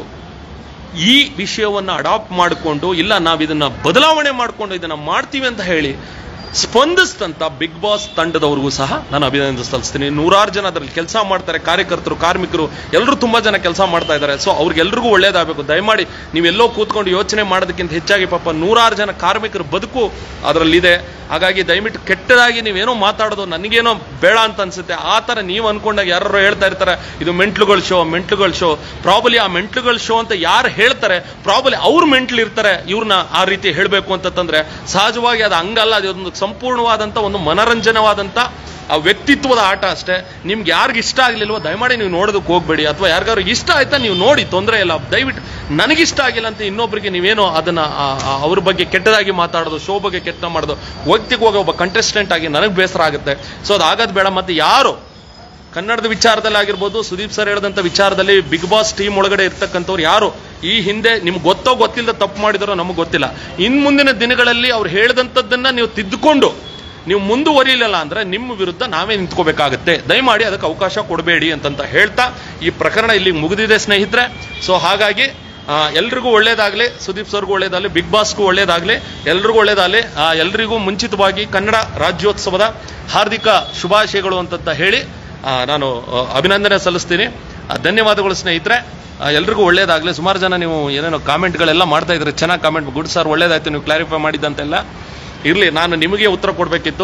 ಈ ವಿಷಯವನ್ನು ಅಡಾಪ್ಟ್ ಮಾಡಿಕೊಂಡು ಇಲ್ಲ ನಾವು ಇದನ್ನ ಬದಲಾವಣೆ ಮಾಡಿಕೊಂಡು ಇದನ್ನ ಮಾಡ್ತೀವಿ ಅಂತ ಹೇಳಿ ಸ್ಪಂದಿಸಿದಂತ ಬಿಗ್ ಬಾಸ್ ತಂಡದವ್ರಿಗೂ ಸಹ ನಾನು ಅಭಿನಂದನೆ ಸಲ್ಲಿಸ್ತೀನಿ ನೂರಾರು ಜನ ಅದರಲ್ಲಿ ಕೆಲಸ ಮಾಡ್ತಾರೆ ಕಾರ್ಯಕರ್ತರು ಕಾರ್ಮಿಕರು ಎಲ್ಲರೂ ತುಂಬಾ ಜನ ಕೆಲಸ ಮಾಡ್ತಾ ಇದ್ದಾರೆ ಸೊ ಅವ್ರಿಗೆಲ್ರಿಗೂ ಒಳ್ಳೇದಾಗಬೇಕು ದಯಮಾಡಿ ನೀವೆಲ್ಲೋ ಕೂತ್ಕೊಂಡು ಯೋಚನೆ ಮಾಡೋದಕ್ಕಿಂತ ಹೆಚ್ಚಾಗಿ ಪಾಪ ನೂರಾರು ಜನ ಕಾರ್ಮಿಕರ ಬದುಕು ಅದರಲ್ಲಿದೆ ಹಾಗಾಗಿ ದಯವಿಟ್ಟು ಕೆಟ್ಟದಾಗಿ ನೀವೇನೋ ಮಾತಾಡೋದು ನನಗೇನೋ ಬೇಡ ಅಂತ ಅನ್ಸುತ್ತೆ ಆ ಥರ ನೀವು ಅನ್ಕೊಂಡಾಗ ಯಾರು ಹೇಳ್ತಾ ಇರ್ತಾರೆ ಇದು ಮೆಂಟ್ಲುಗಳ ಶೋ ಮೆಂಟ್ಲುಗಳ ಶೋ ಪ್ರಾಬಲಿ ಆ ಮೆಂಟ್ಲುಗಳ ಶೋ ಅಂತ ಯಾರು ಹೇಳ್ತಾರೆ ಪ್ರಾಬಲಿ ಅವ್ರು ಮೆಂಟ್ಲ್ ಇರ್ತಾರೆ ಇವ್ರನ್ನ ಆ ರೀತಿ ಹೇಳಬೇಕು ಅಂತಂದ್ರೆ ಸಹಜವಾಗಿ ಅದು ಹಂಗಲ್ಲ ಅದೊಂದು ಸಂಪೂರ್ಣವಾದಂಥ ಒಂದು ಮನರಂಜನವಾದಂಥ ಆ ವ್ಯಕ್ತಿತ್ವದ ಆಟ ಅಷ್ಟೇ ನಿಮ್ಗೆ ಯಾರಿಗೆ ಇಷ್ಟ ಆಗ್ಲಿಲ್ವೋ ದಯಮಾಡಿ ನೀವು ನೋಡೋದಕ್ಕೆ ಹೋಗ್ಬೇಡಿ ಅಥವಾ ಯಾರಿಗಾರು ಇಷ್ಟ ಆಯ್ತಾ ನೀವು ನೋಡಿ ತೊಂದರೆ ಇಲ್ಲ ದಯವಿಟ್ಟು ನನಗಿಷ್ಟ ಆಗಿಲ್ಲ ಅಂತ ಇನ್ನೊಬ್ಬರಿಗೆ ನೀವೇನೋ ಅದನ್ನ ಆ, ಆ, ಅವ್ರ ಬಗ್ಗೆ ಕೆಟ್ಟದಾಗಿ ಮಾತಾಡೋದು ಶೋ ಬಗ್ಗೆ ಕೆಟ್ಟ ಮಾಡೋದು ವೈಯಕ್ತಿಕವಾಗಿ ಒಬ್ಬ ಕಂಟೆಸ್ಟೆಂಟ್ ಆಗಿ ನನಗೆ ಬೇಸರ ಆಗುತ್ತೆ ಸೊ ಅದು ಆಗೋದು ಬೇಡ ಮತ್ತೆ ಯಾರು ಕನ್ನಡದ ವಿಚಾರದಲ್ಲಿ ಆಗಿರ್ಬೋದು ಸುದೀಪ್ ಸರ್ ಹೇಳಿದಂಥ ವಿಚಾರದಲ್ಲಿ ಬಿಗ್ ಬಾಸ್ ಟೀಮ್ ಒಳಗಡೆ ಇರ್ತಕ್ಕಂಥವ್ರು ಯಾರು ಈ ಹಿಂದೆ ನಿಮ್ಗೆ ಗೊತ್ತೋ ಗೊತ್ತಿಲ್ಲದ ತಪ್ಪು ಮಾಡಿದಾರೋ ನಮಗೆ ಗೊತ್ತಿಲ್ಲ ಇನ್ ಮುಂದಿನ ದಿನಗಳಲ್ಲಿ ಅವ್ರು ಹೇಳಿದಂಥದ್ದನ್ನ ನೀವು ತಿದ್ದುಕೊಂಡು ನೀವು ಮುಂದುವರಿಲಿಲ್ಲ ಅಂದ್ರೆ ನಿಮ್ಮ ವಿರುದ್ಧ ನಾವೇ ನಿಂತ್ಕೋಬೇಕಾಗತ್ತೆ ದಯಮಾಡಿ ಅದಕ್ಕೆ ಅವಕಾಶ ಕೊಡಬೇಡಿ ಅಂತಂತ ಹೇಳ್ತಾ ಈ ಪ್ರಕರಣ ಇಲ್ಲಿ ಮುಗಿದಿದೆ ಸ್ನೇಹಿತರೆ ಸೊ ಹಾಗಾಗಿ ಆ, ಎಲ್ರಿಗೂ ಒಳ್ಳೇದಾಗ್ಲಿ ಸುದೀಪ್ ಸರ್ಗೂ ಒಳ್ಳೇದಾಗಲಿ ಬಿಗ್ ಬಾಸ್ಗೂ ಒಳ್ಳೇದಾಗ್ಲಿ ಎಲ್ರಿಗೂ ಒಳ್ಳೇದಾಗಲಿ ಆ, ಎಲ್ರಿಗೂ ಮುಂಚಿತವಾಗಿ ಕನ್ನಡ ರಾಜ್ಯೋತ್ಸವದ ಹಾರ್ದಿಕ ಶುಭಾಶಯಗಳು ಅಂತಂತ ಹೇಳಿ ಆ, ನಾನು ಆ, ಅಭಿನಂದನೆ ಸಲ್ಲಿಸ್ತೀನಿ ಆ, ಧನ್ಯವಾದಗಳು ಸ್ನೇಹಿತರೆ ಆ, ಎಲ್ರಿಗೂ ಒಳ್ಳೇದಾಗಲಿ ಸುಮಾರು ಜನ ನೀವು ಏನೇನೋ ಕಾಮೆಂಟ್ಗಳೆಲ್ಲ ಮಾಡ್ತಾ ಇದ್ರೆ ಚೆನ್ನಾಗಿ ಕಾಮೆಂಟ್ ಗುಡ್ ಸರ್ ಒಳ್ಳೇದಾಯ್ತು ನೀವು ಕ್ಲಾರಿಫೈ ಮಾಡಿದ್ದಂತೆಲ್ಲ ಇರಲಿ ನಾನು ನಿಮಗೆ ಉತ್ತರ ಕೊಡಬೇಕಿತ್ತು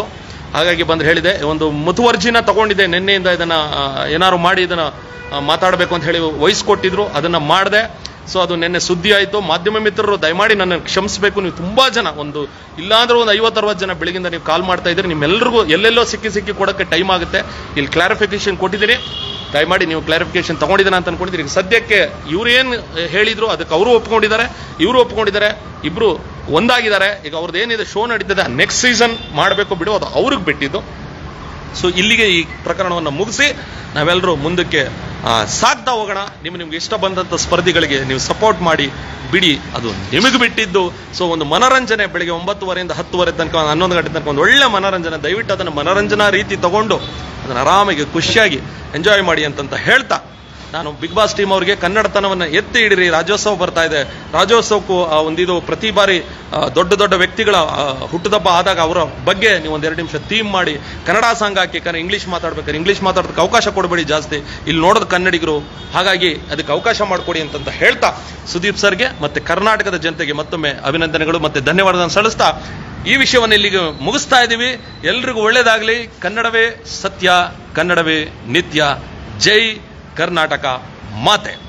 ಹಾಗಾಗಿ ಬಂದು ಹೇಳಿದೆ ಒಂದು ಮುತುವರ್ಜಿನ ತಗೊಂಡಿದ್ದೆ ನಿನ್ನೆಯಿಂದ ಇದನ್ನ ಆ, ಏನಾದ್ರು ಮಾಡಿ ಇದನ್ನ ಆ, ಮಾತಾಡಬೇಕು ಅಂತ ಹೇಳಿ ವಹಿಸ್ಕೊಟ್ಟಿದ್ರು ಅದನ್ನ ಮಾಡಿದೆ ಸೊ ಅದು ನಿನ್ನೆ ಸುದ್ದಿ ಆಯಿತು ಮಾಧ್ಯಮ ಮಿತ್ರರು ದಯಮಾಡಿ ನನ್ನ ಕ್ಷಮಿಸಬೇಕು ನೀವು ತುಂಬಾ ಜನ ಒಂದು ಇಲ್ಲಾಂದ್ರೂ ಒಂದು ಐವತ್ತು ಅರವತ್ತು ಜನ ಬೆಳಗಿಂದ ನೀವು ಕಾಲ್ ಮಾಡ್ತಾ ಇದ್ದೀರಿ ನಿಮ್ಮೆಲ್ಲರಿಗೂ ಎಲ್ಲೆಲ್ಲೋ ಸಿಕ್ಕಿ ಸಿಕ್ಕಿ ಕೊಡೋಕ್ಕೆ ಟೈಮ್ ಆಗುತ್ತೆ ಇಲ್ಲಿ ಕ್ಲಾರಿಫಿಕೇಶನ್ ಕೊಟ್ಟಿದ್ದೀನಿ ದಯಮಾಡಿ ನೀವು ಕ್ಲಾರಿಫಿಕೇಶನ್ ತಗೊಂಡಿದ್ದೀನ ಅಂತ ಅನ್ಕೊಂಡಿದ್ದೀರಿ ಈಗ ಸದ್ಯಕ್ಕೆ ಇವ್ರು ಏನು ಹೇಳಿದ್ರು ಅದಕ್ಕೆ ಅವರು ಒಪ್ಕೊಂಡಿದ್ದಾರೆ ಇವರು ಒಪ್ಕೊಂಡಿದ್ದಾರೆ ಇಬ್ರು ಒಂದಾಗಿದ್ದಾರೆ ಈಗ ಅವ್ರದ್ದು ಏನಿದೆ ಶೋ ನಡೀತದೆ ನೆಕ್ಸ್ಟ್ ಸೀಸನ್ ಮಾಡಬೇಕು ಬಿಡು ಅದು ಅವ್ರಿಗೆ ಬಿಟ್ಟಿದ್ದು ಸೊ ಇಲ್ಲಿಗೆ ಈ ಪ್ರಕರಣವನ್ನು ಮುಗಿಸಿ ನಾವೆಲ್ಲರೂ ಮುಂದಕ್ಕೆ ಆ, ಸಾಗ್ತಾ ಹೋಗೋಣ ನಿಮ್ಮ ನಿಮ್ಗೆ ಇಷ್ಟ ಬಂದಂಥ ಸ್ಪರ್ಧಿಗಳಿಗೆ ನೀವು ಸಪೋರ್ಟ್ ಮಾಡಿ ಬಿಡಿ ಅದು ನಿಮಗೆ ಬಿಟ್ಟಿದ್ದು ಸೊ ಒಂದು ಮನರಂಜನೆ ಬೆಳಿಗ್ಗೆ ಒಂಬತ್ತುವರೆಯಿಂದ ಹತ್ತುವರೆ ತನಕ ಒಂದು ಹನ್ನೊಂದು ಗಂಟೆ ತನಕ ಒಂದು ಒಳ್ಳೆ ಮನರಂಜನೆ ದಯವಿಟ್ಟು ಅದನ್ನು ಮನರಂಜನಾ ರೀತಿ ತಗೊಂಡು ಅದನ್ನು ಆರಾಮಾಗಿ ಖುಷಿಯಾಗಿ ಎಂಜಾಯ್ ಮಾಡಿ ಅಂತಂತ ಹೇಳ್ತಾ ನಾನು ಬಿಗ್ ಬಾಸ್ ಟೀಮ್ ಅವರಿಗೆ ಕನ್ನಡತನವನ್ನು ಎತ್ತಿ ಹಿಡಿರಿ ರಾಜ್ಯೋತ್ಸವ ಬರ್ತಾ ಇದೆ ರಾಜ್ಯೋತ್ಸವಕ್ಕೂ ಆ ಒಂದಿದು ಪ್ರತಿ ಬಾರಿ ಆ, ದೊಡ್ಡ ದೊಡ್ಡ ವ್ಯಕ್ತಿಗಳ ಆ, ಹುಟ್ಟುದಬ್ಬ ಆದಾಗ ಅವರ ಬಗ್ಗೆ ನೀವು ಒಂದೆರಡು ನಿಮಿಷ ಥೀಮ್ ಮಾಡಿ ಕನ್ನಡ ಸಾಂಗ್ ಹಾಕಿ ಯಾಕಂದ್ರೆ ಇಂಗ್ಲೀಷ್ ಮಾತಾಡ್ಬೇಕಾದ್ರೆ ಇಂಗ್ಲೀಷ್ ಮಾತಾಡೋದಕ್ಕೆ ಅವಕಾಶ ಕೊಡಬೇಡಿ ಜಾಸ್ತಿ ಇಲ್ಲಿ ನೋಡೋದು ಕನ್ನಡಿಗರು ಹಾಗಾಗಿ ಅದಕ್ಕೆ ಅವಕಾಶ ಮಾಡಿಕೊಡಿ ಅಂತಂತ ಹೇಳ್ತಾ ಸುದೀಪ್ ಸರ್ಗೆ ಮತ್ತೆ ಕರ್ನಾಟಕದ ಜನತೆಗೆ ಮತ್ತೊಮ್ಮೆ ಅಭಿನಂದನೆಗಳು ಮತ್ತೆ ಧನ್ಯವಾದಗಳನ್ನು ಸಲ್ಲಿಸ್ತಾ ಈ ವಿಷಯವನ್ನು ಇಲ್ಲಿಗೆ ಮುಗಿಸ್ತಾ ಇದ್ದೀವಿ ಎಲ್ರಿಗೂ ಒಳ್ಳೇದಾಗಲಿ ಕನ್ನಡವೇ ಸತ್ಯ ಕನ್ನಡವೇ ನಿತ್ಯ ಜೈ ಕರ್ನಾಟಕ ಮಾತೆ